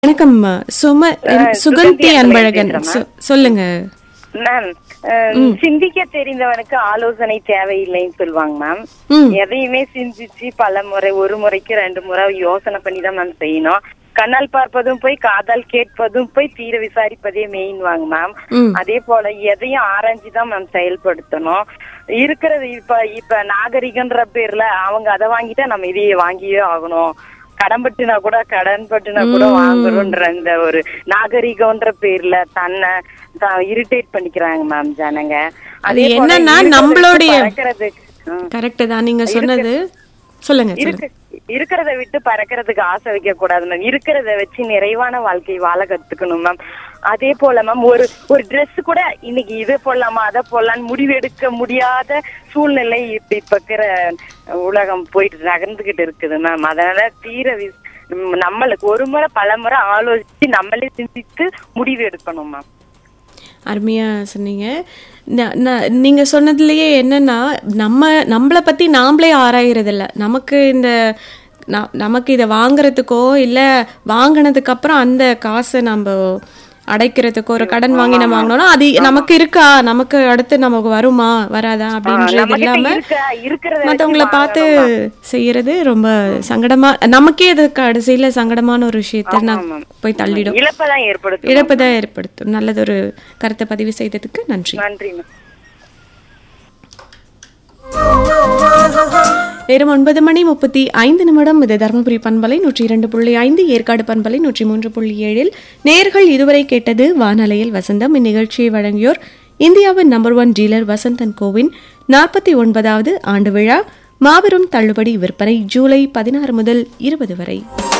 வணக்கம் சும அஹ், சுகந்தி சுகந்தி அன்பழகன் அன்பழகன் சொ- சொல்லுங்க மேம் அஹ், சிந்திக்க தெரிந்தவனுக்கு ஆலோசனை தேவையில்லைன்னு சொல்லுவாங்க மேம் ம். எதையுமே சிந்திச்சு பல முறை ஒரு முறைக்கு ரெண்டு முறை யோசனை பண்ணி தான் மேம் செய்யணும் கண்ணால் பார்ப்பதும் போய் காதால் கேட்பதும் போய் தீர விசாரிப்பதே மெயின் வாங்க மேம் ம். அதே போல எதையும் ஆராய்ஞ்சு தான் மேம் செயல்படுத்தணும் இருக்கிறது இப்ப இப்ப நாகரிகன்ற பேர்ல அவங்க அதை வாங்கிட்டா நம்ம இதையே வாங்கியே ஆகணும் கடன் பட்டுனா கூட கடன் பட்டுனா கூட வாங்குறோன்ற இந்த ஒரு நாகரிகம்ன்ற பேர்ல தன்னை இரிட்டேட் பண்ணிக்கிறாங்க மேம் ஜனங்க அது அதே போல என்னன்னா இருக்கிறத நம்மளுடைய- விட்டு பறக்கறதுக்கு ம். கரெக்ட் தான் நீங்க சொன்னது சொல்லுங்க சொல்லுங்க இருக்கு இருக்கிறத விட்டு பறக்கிறதுக்கு ஆசை வைக்க கூடாது மேம் இருக்கிறத வச்சு நிறைவான வாழ்க்கை வாழ கத்துக்கணும் மேம் அதே போல மேம் ஒரு ஒரு Dress கூட இன்னைக்கு இது போடலாமா அதை போடலான்னு முடிவெடுக்க முடியாத சூழ்நிலை இப்ப இப்ப இருக்கிற உலகம் போயிட்டு நகர்ந்துகிட்டு இருக்குது மேம் அதனால தீர வி- ம், நம்மளுக்கு ஒரு முறை பல முறை ஆலோசிச்சு நம்மளே சிந்தித்து முடிவு எடுக்கணும் மேம் அருமையா சொன்னீங்க ந- ந- நீங்க சொன்னதுலயே என்னன்னா நம்ம நம்மளை பத்தி நாமளே ஆராயறது இல்ல நமக்கு இந்த ந- நமக்கு இதை வாங்குறதுக்கோ இல்ல வாங்கினதுக்கு அப்புறம் அந்த காசை நம்ம அடைக்கிறதுக்கோ ஒரு கடன் வாங்கி நம்ம வாங்கினோம்னா அது நமக்கு இருக்கா நமக்கு அடுத்து நமக்கு வருமா வராதா அப்படின்றது நம்மகிட்ட இல்லாம இருக்கா இருக்கிறத வச்சு மத்தவங்கள பார்த்து வாங்கணும் செய்யறது ரொம்ப சங்கடமா நமக்கே அது கடைசியில சங்கடமான ஒரு விஷயத்த நான் ஆமாம். போய் தள்ளிடும் இழப்பதான் ஏற்படுத்தும் இழப்பு தான் ஏற்படுத்தும் நல்லதொரு கருத்தை பதிவு செய்ததுக்கு நன்றி நன்றி மேம் நேரம் ஒன்பது மணி முப்பத்தி ஐந்து நிமிடம் இது தருமபுரி பண்பலை நூற்றி இரண்டு புள்ளி ஐந்து ஏற்காடு பண்பலை நூற்றி மூன்று புள்ளி ஏழில் நேர்கள் இதுவரை கேட்டது வானலையில் வசந்தம் இந்நிகழ்ச்சியை வழங்கியோர் இந்தியாவின் நம்பர் ஒன் டீலர் வசந்தன் கோவின் நாற்பத்தி ஒன்பதாவது ஆண்டு விழா மாபெரும் தள்ளுபடி விற்பனை ஜூலை பதினாறு முதல் இருபது வரை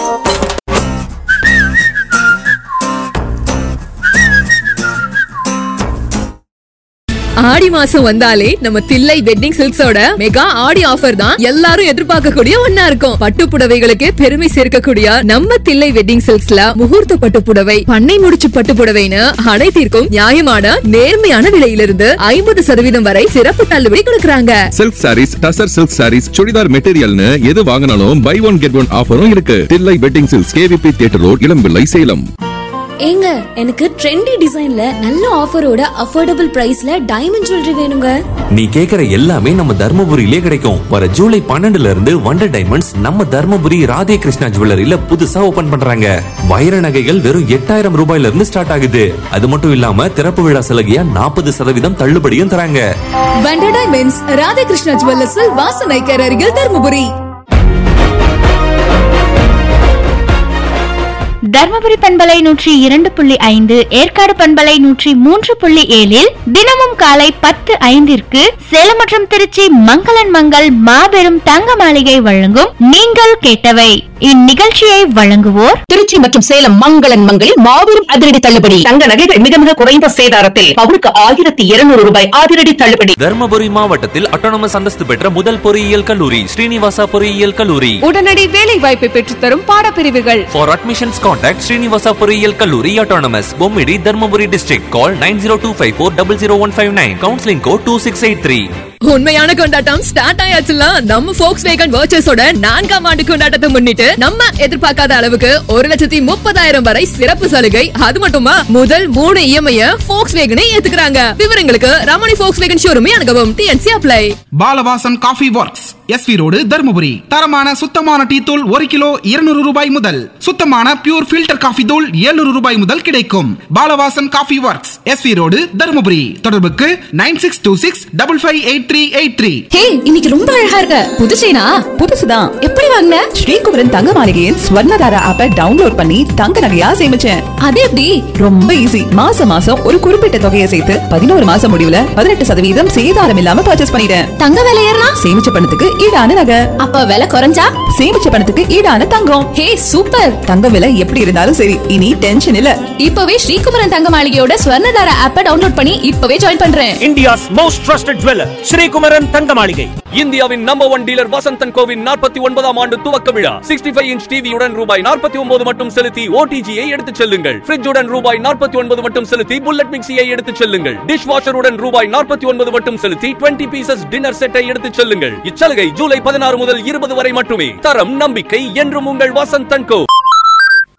ஆடி மாசம் வந்தாலே நம்ம தில்லை வெட்டிங் சில்க்ஸோட மெகா ஆடி ஆஃபர் தான் எல்லாரும் எதிர்பார்க்கக்கூடிய ஒன்னா இருக்கும் பட்டு புடவைகளுக்கு பெருமை சேர்க்கக்கூடிய நம்ம தில்லை வெட்டிங் சில்க்ஸ்ல முகூர்த்த பட்டு புடவை பண்ணை முடிச்சு பட்டு புடவைன்னு அனைத்திற்கும் நியாயமான நேர்மையான விலையிலிருந்து ஐம்பது சதவீதம் வரை சிறப்பு தள்ளுபடி கொடுக்கறாங்க silk sarees tussar silk sarees churidar மெட்டீரியல்னு எது வாங்கினாலும் பை ஒன் கெட் ஒன் ஆஃபரும் இருக்கு Thillai wedding silks KVP theatre road Ilampillai Salem ஏங்க எனக்கு ட்ரெண்டி டிசைன்ல நல்ல ஆஃபரோட அஃபோர்டபுள் பிரைஸ்ல டைமண்ட் ஜுவல்லரி வேணுங்க நீ கேக்குற எல்லாமே நம்ம தர்மபுரியிலே கிடைக்கும் வர ஜூலை பன்னெண்டுல இருந்து வண்டர் டைமண்ட்ஸ் நம்ம தர்மபுரி ராதே கிருஷ்ணா ஜுவல்லரியில புதுசா ஓபன் பண்றாங்க வைர நகைகள் வெறும் எட்டாயிரம் ரூபாயில இருந்து ஸ்டார்ட் ஆகுது அது மட்டும் இல்லாம திறப்பு விழா சலுகையா நாற்பது சதவீதம் தள்ளுபடியும் தராங்க வண்டர் டைமண்ட்ஸ் ராதாகிருஷ்ணா ஜுவல்லர்ஸில் வாசனைக்கர் அருகில் தருமபுரி தர்மபுரி பண்பலை நூற்றி இரண்டு புள்ளி ஐந்து ஏற்காடு பண்பலை நூற்றி மூன்று புள்ளி ஏழில் தினமும் காலை பத்து ஐந்திற்கு சேலம் மற்றும் திருச்சி மங்களன் மங்கள் மாபெரும் தங்க மாளிகை வழங்கும் நீங்கள் கேட்டவை இந்நிகழ்ச்சியை வழங்குவோர் திருச்சி மற்றும் சேலம் மங்களன் மங்களில் மாபெரும் அதிரடி தள்ளுபடி தங்க நகைகள் மிக மிக குறைந்த சேதாரத்தில் பவுனுக்கு ஆயிரத்தி இருநூறு ரூபாய் அதிரடி தள்ளுபடி தர்மபுரி மாவட்டத்தில் அட்டானமஸ் அந்தஸ்து பெற்ற முதல் பொறியியல் கல்லூரி ஸ்ரீனிவாசா பொறியியல் கல்லூரி உடனடி வேலை வாய்ப்பை பெற்றுத்தரும் பாடப்பிரிவுகள் ஃபார் அட்மிஷன்ஸ் கான்டாக்ட் ஸ்ரீனிவாசா பொறியியல் கல்லூரி autonomous Bommidi Dharmapuri district call nine zero two five four double zero one five nine counselling code two six eight three உண்மையான கொண்டாட்டம் ஸ்டார்ட் ஆயாச்சுல நம்ம ஃபோக்ஸ் வேகன் வர்ச்சஸோட நான்காம் ஆண்டு கொண்டாட்டத்தை முன்னிட்டு நம்ம எதிர்பார்க்காத அளவுக்கு ஒரு லட்சத்தி முப்பதாயிரம் வரை சிறப்பு சலுகை அது மட்டுமா முதல் மூணு இஎம்ஐ ஃபோக்ஸ் வேகனை ஏத்துக்கிறாங்க விவரங்களுக்கு ரமணி ஃபோக்ஸ் வேகன் ஷோரூமே அணுகவும் TNC apply Balavasan coffee works SV road Dharmapuri தரமான சுத்தமான டீ தூள் ஒரு கிலோ இருநூறு ரூபாய் முதல் சுத்தமான பியூர் ஃபில்டர் காஃபி தூள் 700 ரூபாய் முதல் கிடைக்கும் Balavasan coffee works SV road Dharmapuri தொடர்புக்கு nine six two six double five eight three eight three hey இன்னைக்கு ரொம்ப அழகா இருக்க புது செயினா புதுசுதான் எப்படி வாங்கின ஸ்ரீகுமரன் தங்க மாளிகையின் ஸ்வர்ணதார ஆப்பை டவுன்லோட் பண்ணி தங்க நகையா சேமிச்சேன் அது எப்படி ரொம்ப ஈஸி மாசம் மாசம் ஒரு குறிப்பிட்ட தொகையை சேர்த்து பதினோரு மாசம் முடிவுல பதினெட்டு சதவீதம் சேதாரம் இல்லாம பர்ச்சேஸ் பண்ணிட்டேன் தங்க விலை ஏறினா சேமிச்ச பணத்துக்கு ஈடான நகை அப்ப விலை குறைஞ்சா சேமிச்ச பணத்துக்கு ஈடான தங்கம் ஹே சூப்பர் தங்க விலை எப்படி இருந்தாலும் சரி இனி டென்ஷன் இல்ல இப்பவே ஸ்ரீகுமரன் தங்க மாளிகையோட ஸ்வர்ணதார ஆப்பை டவுன்லோட் பண்ணி இப்பவே ஜாயின் பண்றேன் India's most trusted jeweller Srikumaran Thanga Maligai இந்தியாவின் நம்பர் ஒன் டீலர் வசந்தன் கோவின் நாற்பத்தி ஒன்பதாம் ஆண்டு துவக்க விழா சிக்ஸ்டி ஃபைவ் இன்ச் டிவியுடன் ரூபாய் நாற்பத்தி ஒன்பது மட்டும் செலுத்தி ஓடிஜியை எடுத்துச் செல்லுங்கள் ஃபிரிட்ஜுடன் ரூபாய் நாற்பத்தி ஒன்பது மட்டும் செலுத்தி புல்லட் மிக்சியை எடுத்துச் செல்லுங்கள் டிஷ் வாஷருடன் ரூபாய் நாற்பத்தி ஒன்பது மட்டும் செலுத்தி டுவெண்ட்டி பீசஸ் டின்னர் செட்டை எடுத்துச் செல்லுங்கள் இச்சலுகை ஜூலை பதினாறு முதல் இருபது வரை மட்டுமே தரம் நம்பிக்கை என்றும் உங்கள் வசந்தன் கோ